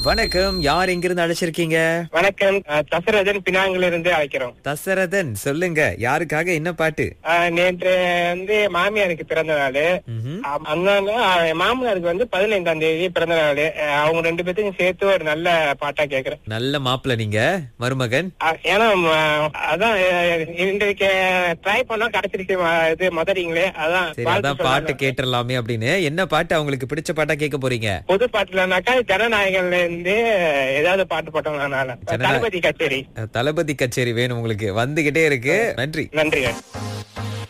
வணக்கம் யார் எங்கிருந்து அழைச்சிருக்கீங்க வணக்கம் அஹ், தசரதன் பினாங்கில இருந்து அழைக்கிறோம் தசரதன் சொல்லுங்க யாருக்காக என்ன பாட்டு அஹ், நேற்று வந்து மாமியாருக்கு பிறந்த நாள் ம்ஹும். அண்ணாங்க மாமனாருக்கு வந்து பதினைந்தாம் தேதி பிறந்த நாள் அஹ், அவங்க ரெண்டு பேர்த்தையும் சேர்த்து ஒரு நல்ல பாட்டா கேக்குறேன் நல்ல மாப்பிள்ள நீங்க மருமகன் அஹ், ஏன்னா ம- அதான் அஹ், இன்றைக்கு ட்ரை பண்ணா கிடைச்சிருச்சு ம- இது மதுரிங்களே அதான் சரி வாழ்த்து அதான் பாட்டு சொல்லலாம். கேட்டுடலாமே அப்படின்னு என்ன பாட்டு அவங்களுக்கு பிடிச்ச பாட்டா கேட்க போறீங்க புது பாட்டுலனாக்கா ஜனநாயகன்ல இருந்து ஏதாவது பாட்டு போட்டோம்னால ஜனநாயக- தளபதி கச்சேரி தளபதி கச்சேரி வேணும் உங்களுக்கு வந்துகிட்டே இருக்கு நன்றி நன்றி